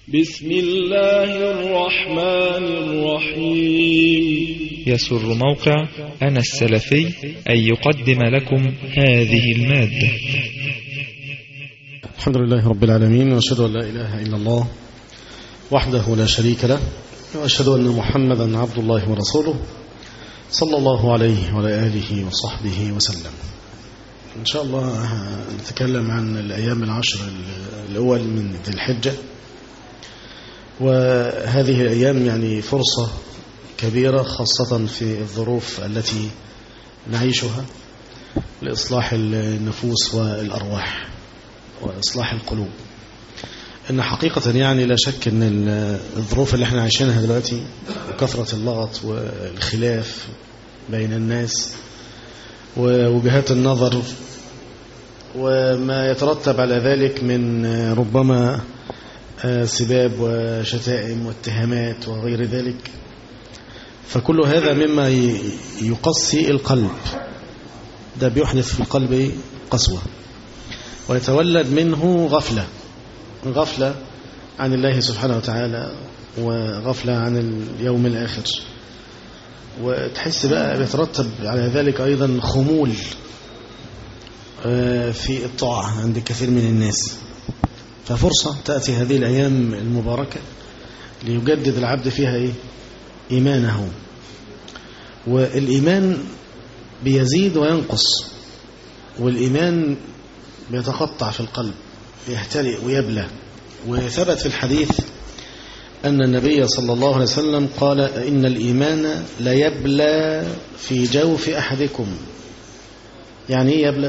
بسم الله الرحمن الرحيم يسر موقع أنا السلفي أن يقدم لكم هذه المادة الحمد لله رب العالمين وأشهد أن لا إله إلا الله وحده لا شريك له وأشهد أن محمدا عبد الله ورسوله صلى الله عليه وعلى آله وصحبه وسلم إن شاء الله نتكلم عن الأيام العشر الأول من ذي الحجة وهذه الأيام يعني فرصة كبيرة خاصة في الظروف التي نعيشها لإصلاح النفوس والأرواح وإصلاح القلوب إن حقيقة يعني لا شك أن الظروف اللي احنا عايشينها دلوقتي وكثرة اللغط والخلاف بين الناس ووجهات النظر وما يترتب على ذلك من ربما سباب وشتائم واتهامات وغير ذلك فكل هذا مما يقسي القلب ده بيحدث في القلب قسوة ويتولد منه غفلة غفلة عن الله سبحانه وتعالى وغفلة عن اليوم الآخر وتحس بقى بيترتب على ذلك أيضا خمول في الطاعة عند كثير من الناس ففرصة تأتي هذه الأيام المباركة ليجدد العبد فيها إيه؟ إيمانه والإيمان بيزيد وينقص والإيمان بيتقطع في القلب يهترئ ويبلى وثبت في الحديث أن النبي صلى الله عليه وسلم قال إن الإيمان لا يبلى في جوف أحدكم يعني إيه يبلى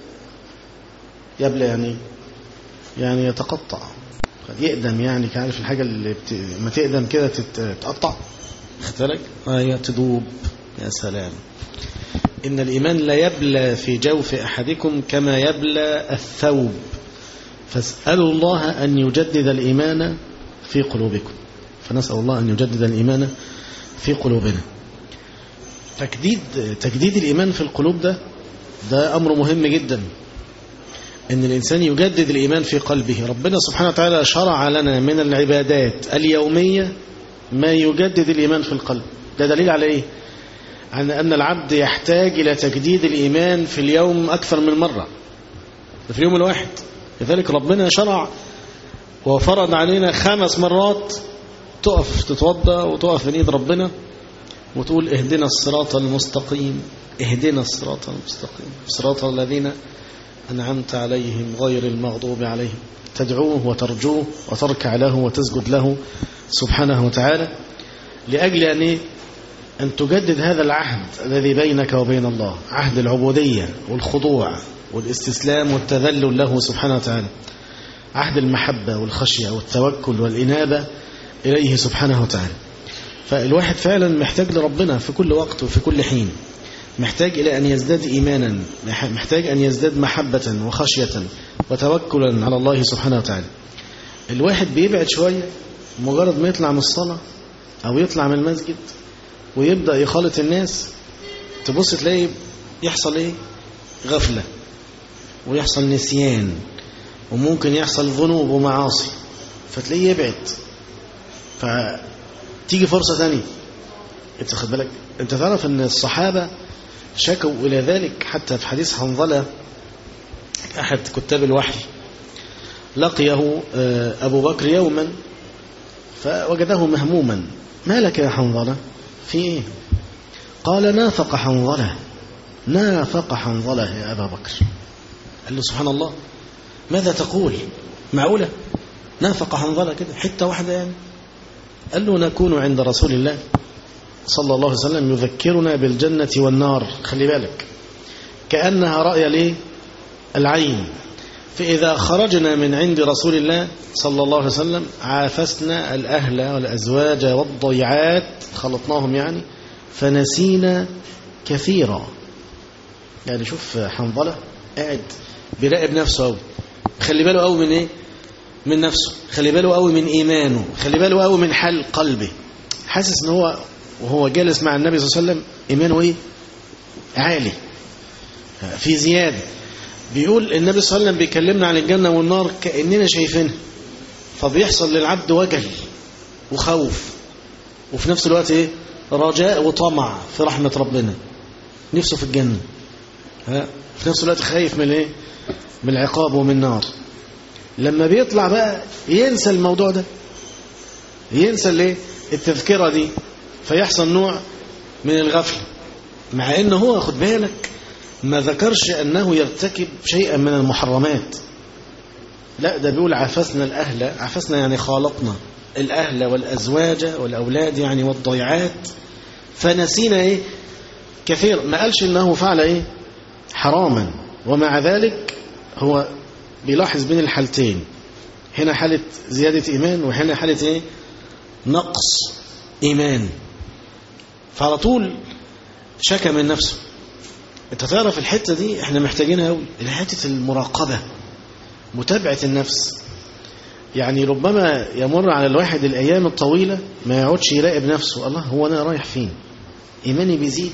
يبلى يعني يعني يتقطع يقدم يعني كعارف الحاجة اللي بت... ما تقدم كده تتقطع اختلك آية تدوب يا سلام إن الإيمان لا يبلى في جوف أحدكم كما يبلى الثوب فاسألوا الله أن يجدد الإيمان في قلوبكم فنسأل الله أن يجدد الإيمان في قلوبنا تجديد تجديد الإيمان في القلوب ده ده أمر مهم جدا أن الإنسان يجدد الإيمان في قلبه ربنا سبحانه وتعالى شرع لنا من العبادات اليومية ما يجدد الإيمان في القلب ده دليل على إيه؟ عن أن العبد يحتاج إلى تجديد الإيمان في اليوم أكثر من مرة في اليوم الواحد لذلك ربنا شرع وفرض علينا خمس مرات تقف تتوضى وتقف من ايد ربنا وتقول اهدنا الصراط المستقيم اهدنا الصراط المستقيم صراط الذين أنعمت عليهم غير المغضوب عليهم تدعوه وترجوه وتركع له وتسجد له سبحانه وتعالى لأجل أن أن تجدد هذا العهد الذي بينك وبين الله عهد العبودية والخضوع والاستسلام والتذلل له سبحانه وتعالى عهد المحبة والخشية والتوكل والإنابة إليه سبحانه وتعالى فالواحد فعلا محتاج لربنا في كل وقت وفي كل حين محتاج إلى أن يزداد إيمانا محتاج أن يزداد محبة وخشية وتوكلا على الله سبحانه وتعالى الواحد بيبعد شوية مجرد ما يطلع من الصلاة أو يطلع من المسجد ويبدأ يخالط الناس تبص تلاقي يحصل إيه غفلة ويحصل نسيان وممكن يحصل ذنوب ومعاصي فتلاقيه يبعد فتيجي فرصة ثانية انت خد بالك انت تعرف ان الصحابة شكوا إلى ذلك حتى في حديث حنظلة أحد كتاب الوحي لقيه أبو بكر يوما فوجده مهموما ما لك يا حنظلة في إيه قال نافق حنظلة نافق حنظلة يا أبا بكر قال له سبحان الله ماذا تقول معقولة نافق حنظلة كده حتة واحدة يعني قال له نكون عند رسول الله صلى الله عليه وسلم يذكرنا بالجنة والنار خلي بالك كأنها رأي ليه العين فإذا خرجنا من عند رسول الله صلى الله عليه وسلم عافسنا الأهل والأزواج والضيعات خلطناهم يعني فنسينا كثيرا يعني شوف حنظلة قاعد بيراقب نفسه قوي خلي باله قوي من ايه من نفسه خلي باله قوي من ايمانه خلي باله قوي من حال قلبه حاسس ان هو وهو جالس مع النبي صلى الله عليه وسلم ايمانه ايه عالي في زياده بيقول النبي صلى الله عليه وسلم بيكلمنا عن الجنه والنار كاننا شايفينها فبيحصل للعبد وجل وخوف وفي نفس الوقت ايه رجاء وطمع في رحمة ربنا نفسه في الجنة ها في نفس الوقت خايف من ايه من العقاب ومن النار لما بيطلع بقى ينسى الموضوع ده ينسى الايه التذكرة دي فيحصل نوع من الغفلة مع انه هو خد بالك ما ذكرش انه يرتكب شيئا من المحرمات لا ده بيقول عافسنا الاهل عافسنا يعني خالطنا الاهل والازواج والاولاد يعني والضيعات فنسينا ايه كثير ما قالش انه فعل ايه حراما ومع ذلك هو بيلاحظ بين الحالتين هنا حالة زيادة إيمان وهنا حالة إيه؟ نقص إيمان فعلى طول شكى من نفسه انت تعرف الحتة دي احنا محتاجينها قوي حتة المراقبة متابعة النفس يعني ربما يمر على الواحد الأيام الطويلة ما يقعدش يراقب نفسه الله هو أنا رايح فين إيماني بيزيد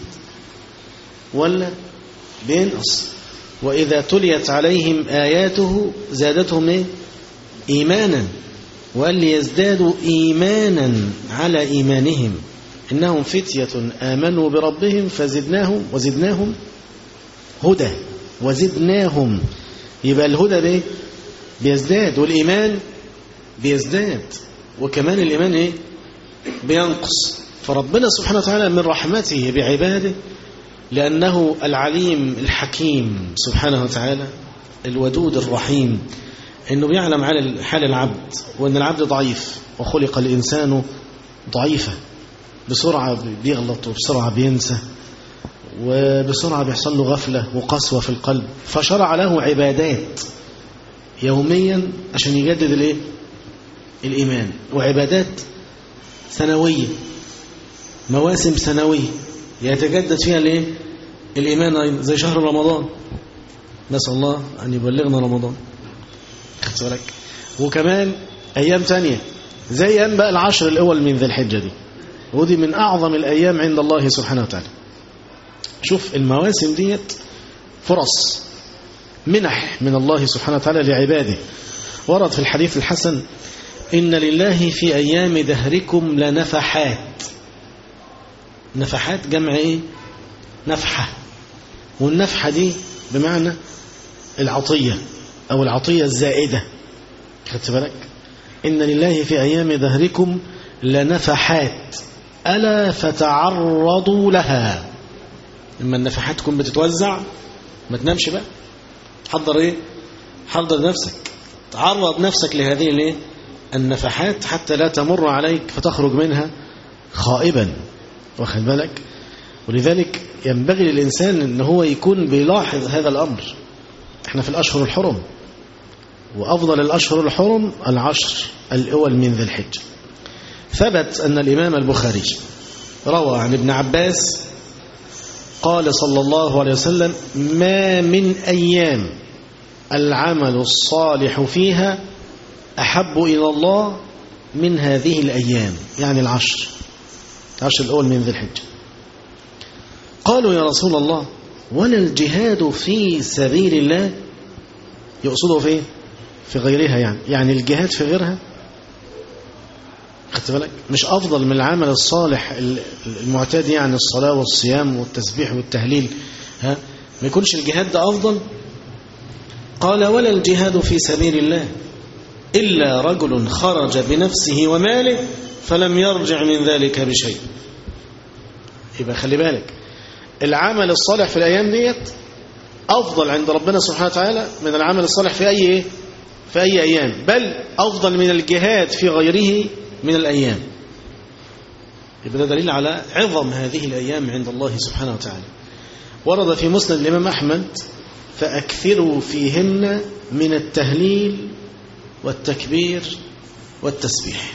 ولا بينقص وإذا تليت عليهم آياته زادتهم إيه؟ إيمانا وقال ليزدادوا إيمانا على إيمانهم إنهم فتية آمنوا بربهم فزدناهم وزدناهم هدى وزدناهم يبقى الهدى ده بيزداد والإيمان بيزداد وكمان الإيمان إيه؟ بينقص فربنا سبحانه وتعالى من رحمته بعباده لأنه العليم الحكيم سبحانه وتعالى الودود الرحيم أنه بيعلم على حال العبد وأن العبد ضعيف وخلق الإنسان ضعيفا بسرعة بيغلط وبسرعة بينسى وبسرعة بيحصل له غفلة وقسوة في القلب فشرع له عبادات يوميا عشان يجدد الايه الإيمان وعبادات سنوية مواسم سنوية يتجدد فيها الايه الإيمان أيضا زي شهر رمضان نسأل الله أن يبلغنا رمضان خدت بالك وكمان أيام تانية زي أيام بقى العشر الأول من ذي الحجة دي ودي من أعظم الأيام عند الله سبحانه وتعالى شوف المواسم ديت فرص منح من الله سبحانه وتعالى لعباده ورد في الحديث الحسن إن لله في أيام دهركم لنفحات نفحات جمع إيه نفحة والنفحة دي بمعنى العطية أو العطية الزائدة خدت بالك إن لله في أيام دهركم لنفحات ألا فتعرضوا لها لما النفحات تكون بتتوزع ما تنامش بقى حضر ايه حضر نفسك تعرض نفسك لهذه الايه النفحات حتى لا تمر عليك فتخرج منها خائبا واخد بالك ولذلك ينبغي للإنسان ان هو يكون بيلاحظ هذا الأمر احنا في الأشهر الحرم وأفضل الأشهر الحرم العشر الأول من ذي الحجة ثبت أن الإمام البخاري روى عن ابن عباس قال صلى الله عليه وسلم ما من أيام العمل الصالح فيها أحب إلى الله من هذه الأيام يعني العشر العشر الأول من ذي الحجة قالوا يا رسول الله ولا الجهاد في سبيل الله يقصده في في غيرها يعني يعني الجهاد في غيرها خدت بالك مش أفضل من العمل الصالح المعتاد يعني الصلاة والصيام والتسبيح والتهليل ها ما يكونش الجهاد ده أفضل قال ولا الجهاد في سبيل الله إلا رجل خرج بنفسه وماله فلم يرجع من ذلك بشيء يبقى خلي بالك العمل الصالح في الأيام ديت أفضل عند ربنا سبحانه وتعالى من العمل الصالح في أي إيه؟ في أي أيام بل أفضل من الجهاد في غيره من الأيام يبقى ده دليل على عظم هذه الأيام عند الله سبحانه وتعالى ورد في مسند الإمام أحمد فأكثروا فيهن من التهليل والتكبير والتسبيح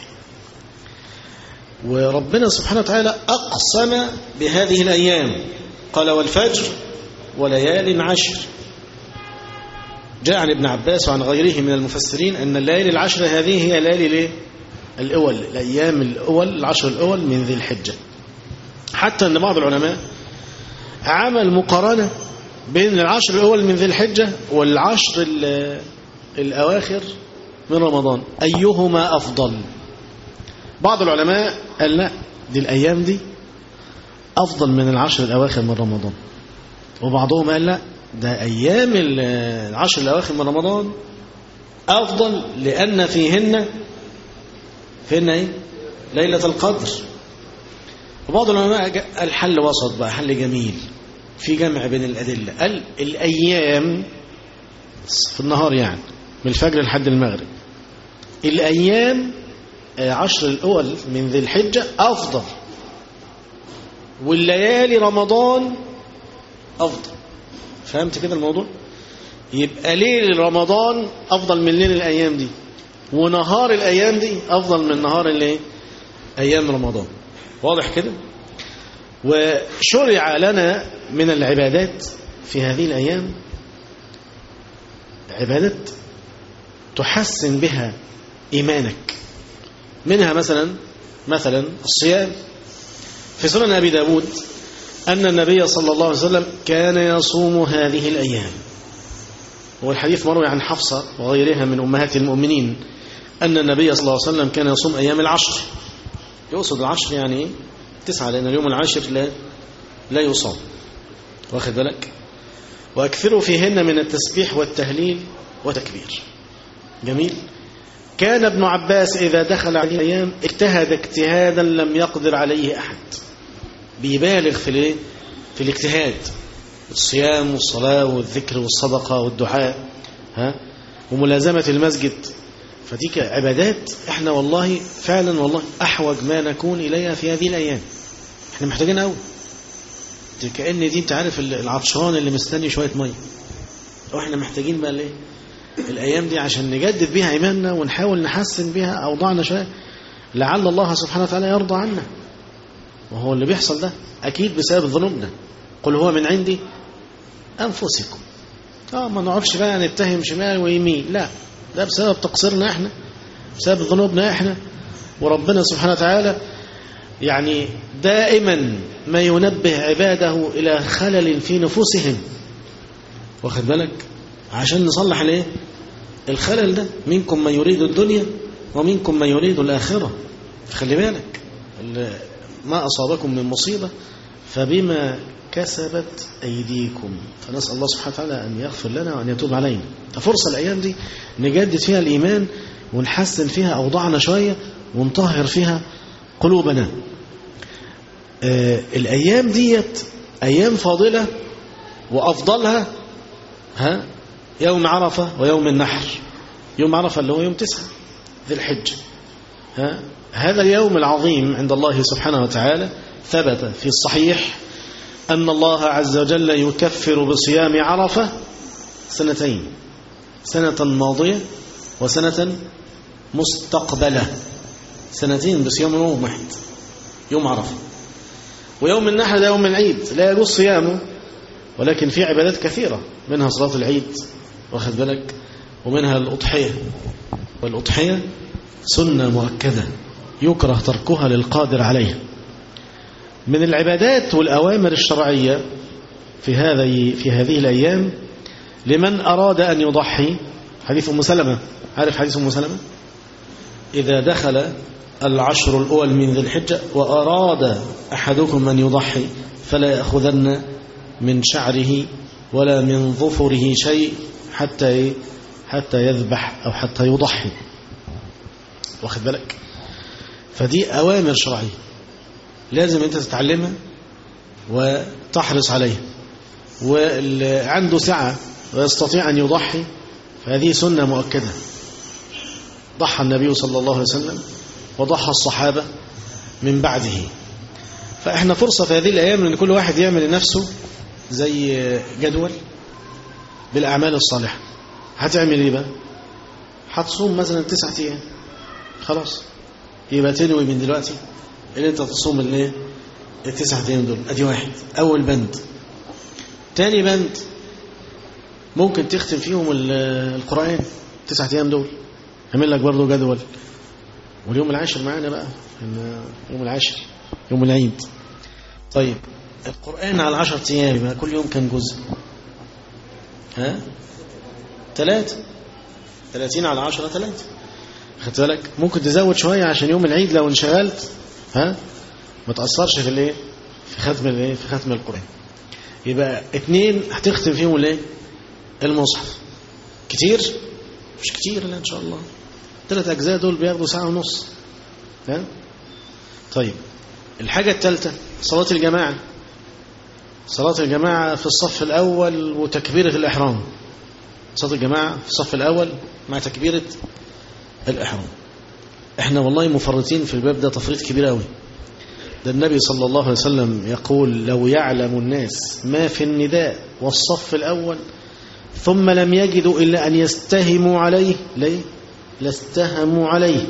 وربنا سبحانه وتعالى أقسم بهذه الأيام قال والفجر وليال عشر جاء عن ابن عباس وعن غيره من المفسرين أن الليالي العشر هذه هي ليالي ليه؟ الأول الأيام الأول العشر الأول من ذي الحجة حتى أن بعض العلماء عمل مقارنة بين العشر الأول من ذي الحجة والعشر الأواخر من رمضان أيهما أفضل بعض العلماء قال لا دي الأيام دي أفضل من العشر الأواخر من رمضان وبعضهم قال لا ده أيام العشر الأواخر من رمضان أفضل لأن فيهن فيهن إيه؟ ليلة القدر وبعض العلماء الحل وسط بقى حل جميل في جمع بين الأدلة قال الأيام في النهار يعني من الفجر لحد المغرب الأيام عشر الأول من ذي الحجة أفضل والليالي رمضان أفضل فهمت كده الموضوع يبقى ليل رمضان أفضل من ليل الأيام دي ونهار الأيام دي أفضل من نهار اللي أيام رمضان واضح كده وشرع لنا من العبادات في هذه الأيام عبادات تحسن بها إيمانك منها مثلا مثلا الصيام في سنن أبي داود أن النبي صلى الله عليه وسلم كان يصوم هذه الأيام والحديث مروي عن حفصة وغيرها من أمهات المؤمنين أن النبي صلى الله عليه وسلم كان يصوم أيام العشر يقصد العشر يعني تسعة لأن اليوم العاشر لا لا يصام واخد بالك وأكثروا فيهن من التسبيح والتهليل وتكبير جميل كان ابن عباس إذا دخل عليه الأيام اجتهد اجتهادا لم يقدر عليه أحد بيبالغ في الايه في الاجتهاد الصيام والصلاة والذكر والصدقة والدعاء ها وملازمة المسجد فدي عبادات احنا والله فعلا والله أحوج ما نكون إليها في هذه الأيام احنا محتاجين قوي كأن دي انت عارف العطشان اللي مستني شوية مية واحنا محتاجين بقى الايه الأيام دي عشان نجدد بيها إيماننا ونحاول نحسن بيها أوضاعنا شوية لعل الله سبحانه وتعالى يرضى عنا وهو اللي بيحصل ده أكيد بسبب ذنوبنا قل هو من عندي أنفسكم اه ما نقعدش بقى نتهم شمال ويمين لا ده بسبب تقصيرنا احنا بسبب ذنوبنا احنا وربنا سبحانه وتعالى يعني دائما ما ينبه عباده إلى خلل في نفوسهم واخد بالك عشان نصلح الايه الخلل ده منكم من يريد الدنيا ومنكم من يريد الآخرة خلي بالك ما أصابكم من مصيبة فبما كسبت أيديكم فنسأل الله سبحانه وتعالى أن يغفر لنا وأن يتوب علينا ففرصة الأيام دي نجدد فيها الإيمان ونحسن فيها أوضاعنا شوية ونطهر فيها قلوبنا آه الأيام ديت أيام فاضلة وأفضلها ها يوم عرفة ويوم النحر يوم عرفة اللي هو يوم تسعة ذي الحجة ها هذا اليوم العظيم عند الله سبحانه وتعالى ثبت في الصحيح أن الله عز وجل يكفر بصيام عرفة سنتين سنة ماضية وسنة مستقبلة سنتين بصيام يوم واحد يوم عرفة ويوم النحر ده يوم العيد لا يجوز صيامه ولكن في عبادات كثيرة منها صلاة العيد واخد بالك ومنها الأضحية والأضحية سنة مؤكدة يكره تركها للقادر عليها من العبادات والأوامر الشرعية في هذه في هذه الأيام لمن أراد أن يضحي حديث أم سلمة عارف حديث أم سلمة إذا دخل العشر الأول من ذي الحجة وأراد أحدكم أن يضحي فلا يأخذن من شعره ولا من ظفره شيء حتى حتى يذبح أو حتى يضحي واخد بالك فدي أوامر شرعية لازم أنت تتعلمها وتحرص عليها واللي عنده سعة ويستطيع أن يضحي فهذه سنة مؤكدة ضحى النبي صلى الله عليه وسلم وضحى الصحابة من بعده فإحنا فرصة في هذه الأيام أن كل واحد يعمل لنفسه زي جدول بالأعمال الصالحة هتعمل إيه بقى هتصوم مثلا تسعة أيام خلاص يبقى تنوي من دلوقتي ان انت تصوم الايه التسعة ايام دول ادي واحد اول بند تاني بند ممكن تختم فيهم القرآن التسعة ايام دول اعمل لك برضه جدول واليوم العاشر معانا بقى يوم العاشر يوم العيد طيب القرآن على عشر ايام يبقى كل يوم كان جزء ها ثلاثة ثلاثين على عشرة ثلاثة خدت بالك ممكن تزود شوية عشان يوم العيد لو انشغلت ها ما تأثرش في الايه في ختم الايه في ختم القرآن يبقى اتنين هتختم فيهم الايه المصحف كتير مش كتير لا ان شاء الله ثلاث اجزاء دول بياخدوا ساعة ونص ها طيب الحاجة الثالثة صلاة الجماعة صلاة الجماعة في الصف الأول وتكبيرة الإحرام صلاة الجماعة في الصف الأول مع تكبيرة الإحرام احنا والله مفرطين في الباب ده تفريط كبير قوي ده النبي صلى الله عليه وسلم يقول لو يعلم الناس ما في النداء والصف الأول ثم لم يجدوا إلا أن يستهموا عليه ليه؟ لاستهموا عليه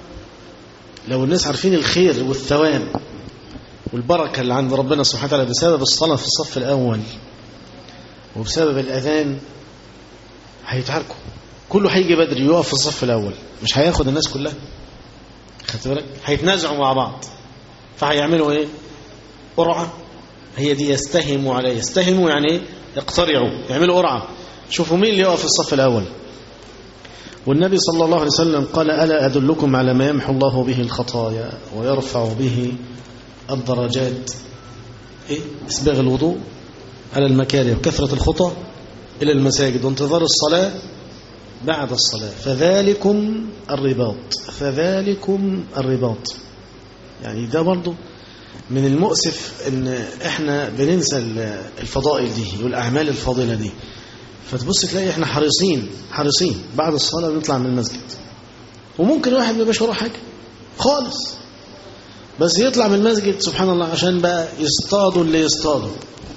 لو الناس عارفين الخير والثواب والبركة اللي عند ربنا سبحانه وتعالى بسبب الصلاة في الصف الأول وبسبب الأذان هيتعاركوا كله هيجي بدري يقف في الصف الأول مش هياخد الناس كلها خدت بالك هيتنازعوا مع بعض فهيعملوا ايه قرعة هي دي يستهموا عليه يستهموا يعني ايه يقترعوا يعملوا قرعة شوفوا مين اللي يقف في الصف الأول والنبي صلى الله عليه وسلم قال ألا أدلكم على ما يمحو الله به الخطايا ويرفع به الدرجات إيه؟ إسباغ الوضوء على المكاره وكثرة الخطى إلى المساجد وانتظار الصلاة بعد الصلاة فذلكم الرباط فذلكم الرباط يعني ده برضو من المؤسف ان احنا بننسى الفضائل دي والاعمال الفاضله دي فتبص تلاقي احنا حريصين حريصين بعد الصلاه نطلع من المسجد وممكن واحد ما يبقاش وراه حاجه خالص بس يطلع من المسجد سبحان الله عشان بقى يصطادوا اللي يصطادوا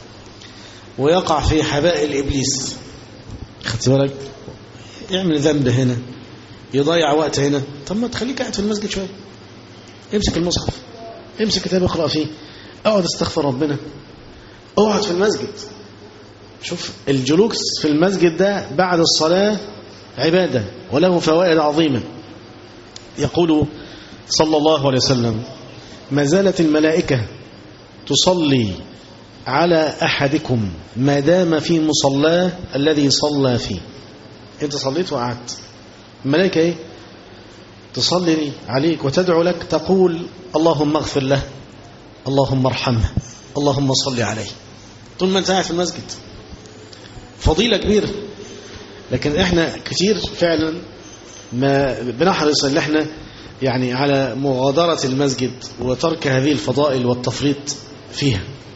ويقع في حبائل ابليس خدت بالك يعمل ذنب هنا يضيع وقت هنا طب ما تخليك قاعد في المسجد شويه امسك المصحف امسك كتاب اقرا فيه اقعد استغفر ربنا اقعد في المسجد شوف الجلوس في المسجد ده بعد الصلاة عبادة وله فوائد عظيمة يقول صلى الله عليه وسلم ما زالت الملائكة تصلي على أحدكم ما دام في مصلاه الذي صلى فيه انت صليت وقعدت الملائكة ايه تصلي عليك وتدعو لك تقول اللهم اغفر له اللهم ارحمه اللهم صل عليه طول ما انت قاعد في المسجد فضيلة كبيرة لكن احنا كتير فعلا ما بنحرص ان احنا يعني على مغادرة المسجد وترك هذه الفضائل والتفريط فيها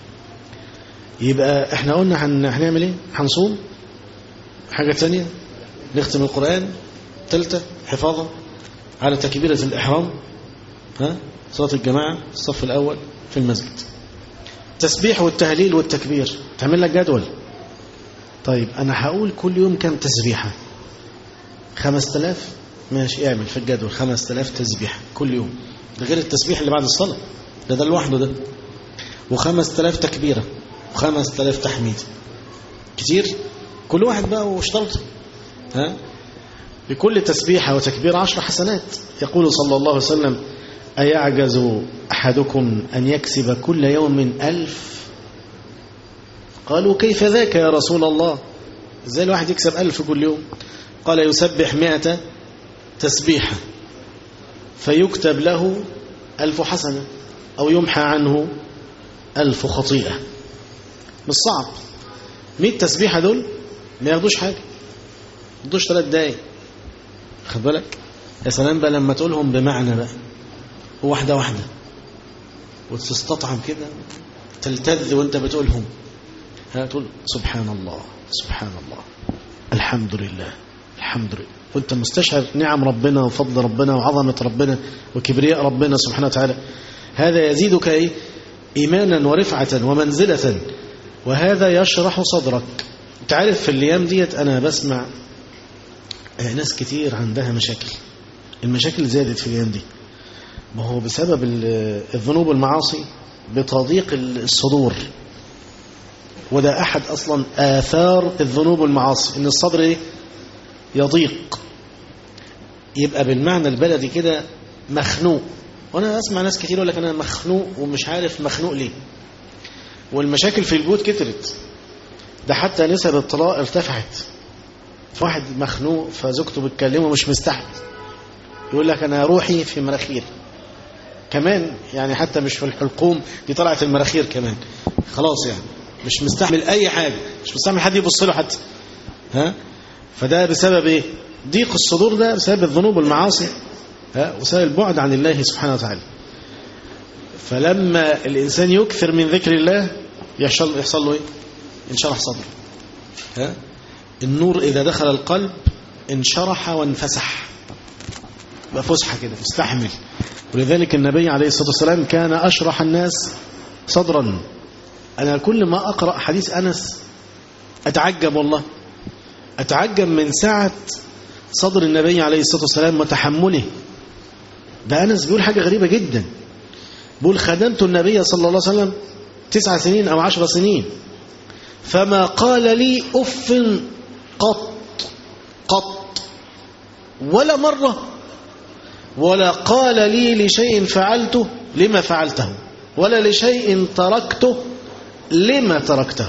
يبقى احنا قلنا هنعمل ايه هنصوم حاجة تانية نختم القرآن ثالثة حفاظة على تكبيرة الإحرام ها صلاة الجماعة الصف الأول في المسجد تسبيح والتهليل والتكبير تعمل لك جدول طيب أنا هقول كل يوم كم تسبيحة خمس تلاف ماشي اعمل في الجدول خمس تلاف تسبيحة كل يوم ده غير التسبيح اللي بعد الصلاة ده ده لوحده ده وخمس تلاف تكبيرة وخمس تلاف تحميد كتير كل واحد بقى واشترطه ها لكل تسبيحة وتكبير عشر حسنات يقول صلى الله عليه وسلم أيعجز أحدكم أن يكسب كل يوم ألف قالوا كيف ذاك يا رسول الله ازاي الواحد يكسب ألف كل يوم قال يسبح مئة تسبيحة فيكتب له ألف حسنة أو يمحى عنه ألف خطيئة مش صعب مئة تسبيحة دول ما ياخدوش حاجة ما ياخدوش ثلاث دقايق خد بالك يا سلام بقى لما تقولهم بمعنى بقى واحدة واحدة وتستطعم كده تلتذ وانت بتقولهم تقول سبحان الله سبحان الله الحمد لله الحمد لله وانت مستشعر نعم ربنا وفضل ربنا وعظمة ربنا وكبرياء ربنا سبحانه وتعالى هذا يزيدك ايه إيمانا ورفعة ومنزلة وهذا يشرح صدرك انت عارف في الأيام ديت أنا بسمع ناس كتير عندها مشاكل المشاكل زادت في الأيام دي ما هو بسبب الذنوب والمعاصي بتضييق الصدور وده أحد أصلا آثار الذنوب والمعاصي إن الصدر إيه؟ يضيق يبقى بالمعنى البلدي كده مخنوق وأنا أسمع ناس كتير يقول لك أنا مخنوق ومش عارف مخنوق ليه والمشاكل في البيوت كترت ده حتى نسب الطلاق ارتفعت واحد مخنوق فزوجته بتكلمه مش مستحمل يقول لك أنا روحي في مراخير كمان يعني حتى مش في الحلقوم دي طلعت المراخير كمان خلاص يعني مش مستحمل أي حاجة مش مستحمل حد يبص له حتى ها فده بسبب ايه ضيق الصدور ده بسبب الذنوب والمعاصي ها وسبب البعد عن الله سبحانه وتعالى فلما الإنسان يكثر من ذكر الله يحصل, يحصل له ايه انشرح صدره ها النور إذا دخل القلب انشرح وانفسح بقى فسحة كده مستحمل ولذلك النبي عليه الصلاة والسلام كان أشرح الناس صدرا أنا كل ما أقرأ حديث أنس أتعجب والله أتعجب من سعة صدر النبي عليه الصلاة والسلام وتحمله ده أنس بيقول حاجة غريبة جدا بيقول خدمت النبي صلى الله عليه وسلم تسع سنين أو عشر سنين فما قال لي أف قط قط ولا مرة ولا قال لي لشيء فعلته لما فعلته ولا لشيء تركته لما تركته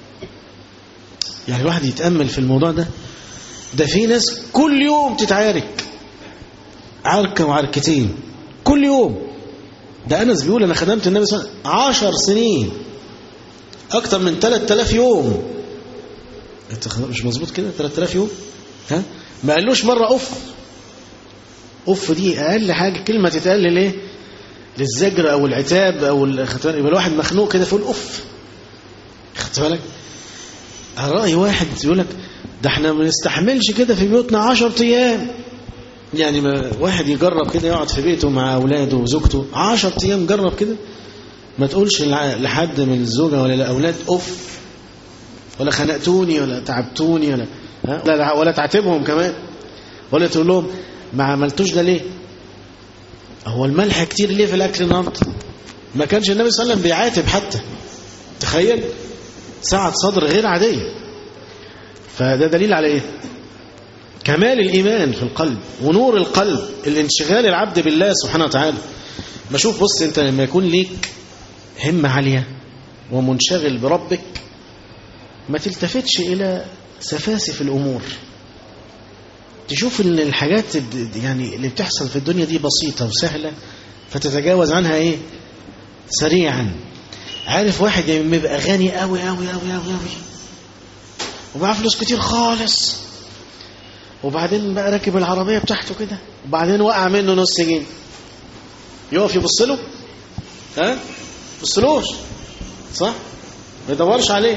يعني الواحد يتأمل في الموضوع ده ده في ناس كل يوم تتعارك عركة وعركتين كل يوم ده أنس بيقول أنا خدمت النبي صلى الله عليه وسلم عشر سنين أكتر من 3000 يوم أنت مش مظبوط كده 3000 يوم ها ما قالوش مرة أف أف دي أقل حاجة كلمة تتقال ليه للزجر أو العتاب أو يبقى الواحد مخنوق كده فيقول أف خدت بالك على رأي واحد يقول لك ده احنا ما نستحملش كده في بيوتنا 10 أيام يعني ما واحد يجرب كده يقعد في بيته مع أولاده وزوجته 10 أيام جرب كده ما تقولش لحد من الزوجة ولا الأولاد أف ولا خنقتوني ولا تعبتوني ولا ها؟ ولا ولا تعاتبهم كمان ولا تقول لهم ما عملتوش ده ليه هو الملح كتير ليه في الأكل النهارده ما كانش النبي صلى الله عليه وسلم بيعاتب حتى تخيل سعة صدر غير عادية فده دليل على ايه كمال الإيمان في القلب ونور القلب الانشغال العبد بالله سبحانه وتعالى ما شوف بص انت لما يكون ليك همة عالية ومنشغل بربك ما تلتفتش إلى سفاسف الأمور تشوف ان الحاجات يعني اللي بتحصل في الدنيا دي بسيطة وسهلة فتتجاوز عنها ايه سريعا عارف واحد لما يبقى غني قوي قوي قوي قوي قوي ومعاه فلوس كتير خالص وبعدين بقى راكب العربية بتاعته كده وبعدين وقع منه نص جنيه يقف يبص له ها بصلوش صح ما يدورش عليه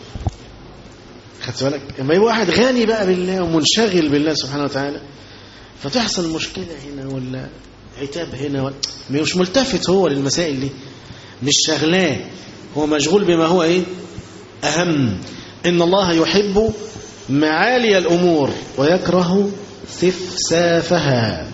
خدت بالك لما يبقى واحد غني بقى بالله ومنشغل بالله سبحانه وتعالى فتحصل مشكلة هنا ولا عتاب هنا ولا مش ملتفت هو للمسائل دي مش شغلاه هو مشغول بما هو ايه أهم إن الله يحب معالي الأمور ويكره سفسافها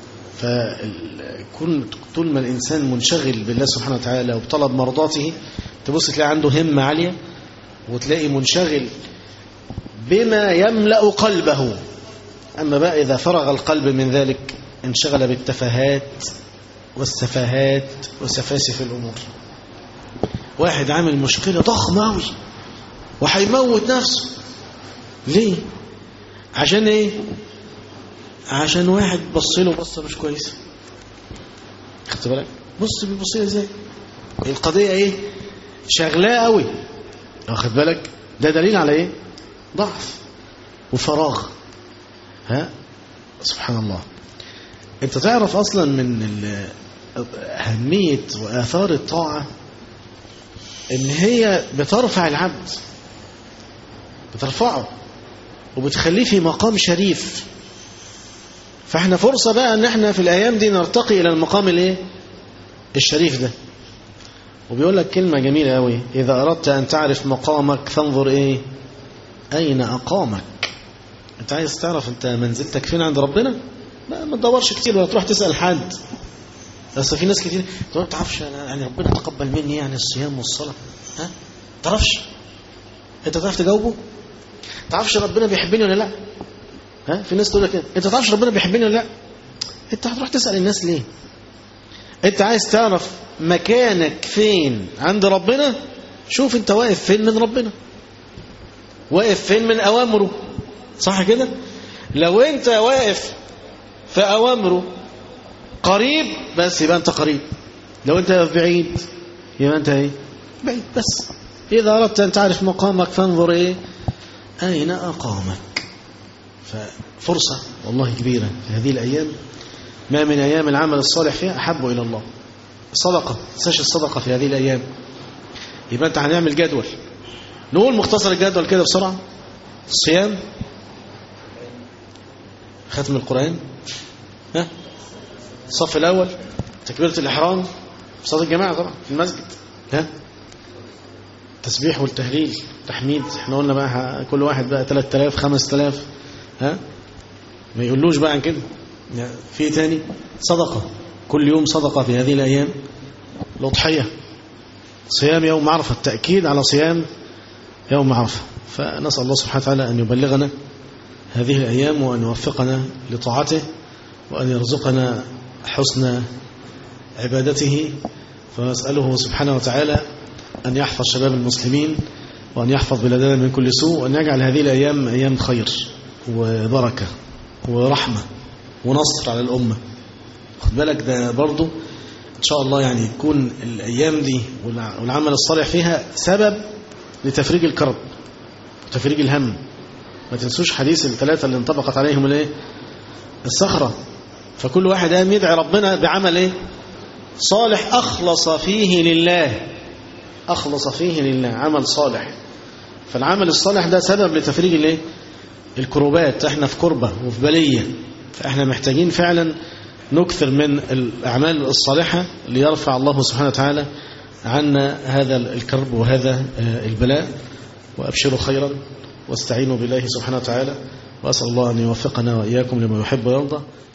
فكل طول ما الإنسان منشغل بالله سبحانه وتعالى وبطلب مرضاته تبص تلاقي عنده همة عالية وتلاقي منشغل بما يملأ قلبه أما بقى إذا فرغ القلب من ذلك انشغل بالتفاهات والسفاهات وسفاسف الأمور واحد عامل مشكلة ضخمة أوي وهيموت نفسه ليه عشان ايه عشان واحد بص له بصه مش كويسه خدت بالك بص بيبص لي ازاي القضيه ايه شغلاه قوي واخد بالك ده دليل على ايه ضعف وفراغ ها سبحان الله انت تعرف اصلا من اهميه واثار الطاعه ان هي بترفع العبد بترفعه وبتخليه في مقام شريف فاحنا فرصة بقى ان احنا في الايام دي نرتقي الى المقام الايه الشريف ده وبيقول لك كلمة جميلة قوي اذا اردت ان تعرف مقامك فانظر ايه اين اقامك انت عايز تعرف انت منزلتك فين عند ربنا ما, ما تدورش كتير ولا تروح تسأل حد بس في ناس كتير ما تعرفش يعني ربنا تقبل مني يعني الصيام والصلاة ها تعرفش انت تعرف تجاوبه تعرفش ربنا بيحبني ولا لا ها في ناس تقول لك انت تعرفش ربنا بيحبني ولا لا انت هتروح تسأل الناس ليه انت عايز تعرف مكانك فين عند ربنا شوف انت واقف فين من ربنا واقف فين من اوامره صح كده لو انت واقف فأوامره قريب بس يبقى أنت قريب لو أنت بعيد يبقى أنت إيه بعيد بس إذا أردت أن تعرف مقامك فانظر إيه أين أقامك ففرصة والله كبيرة في هذه الأيام ما من أيام العمل الصالح فيها أحب إلى الله صدقة تنساش الصدقة في هذه الأيام يبقى أنت هنعمل جدول نقول مختصر الجدول كده بسرعة الصيام ختم القرآن ها الصف الأول تكبيرة الإحرام صلاة الجماعة طبعا في المسجد ها التسبيح والتهليل تحميد احنا قلنا بقى كل واحد بقى 3000 5000 ها ما يقولوش بقى عن كده في تاني صدقة كل يوم صدقة في هذه الأيام الأضحية صيام يوم عرفة التأكيد على صيام يوم عرفة فنسأل الله سبحانه وتعالى أن يبلغنا هذه الأيام وأن يوفقنا لطاعته وأن يرزقنا حسن عبادته فنسأله سبحانه وتعالى أن يحفظ شباب المسلمين وأن يحفظ بلادنا من كل سوء وأن يجعل هذه الأيام أيام خير وبركة ورحمة ونصر على الأمة خد بالك ده برضو إن شاء الله يعني يكون الأيام دي والعمل الصالح فيها سبب لتفريج الكرب وتفريج الهم ما تنسوش حديث الثلاثة اللي انطبقت عليهم الايه الصخرة فكل واحد قام يدعي ربنا بعمل ايه صالح أخلص فيه لله أخلص فيه لله عمل صالح فالعمل الصالح ده سبب لتفريج الايه الكروبات احنا في كربة وفي بلية فاحنا محتاجين فعلا نكثر من الأعمال الصالحة ليرفع الله سبحانه وتعالى عنا هذا الكرب وهذا البلاء وأبشروا خيرا واستعينوا بالله سبحانه وتعالى وأسأل الله أن يوفقنا وإياكم لما يحب ويرضى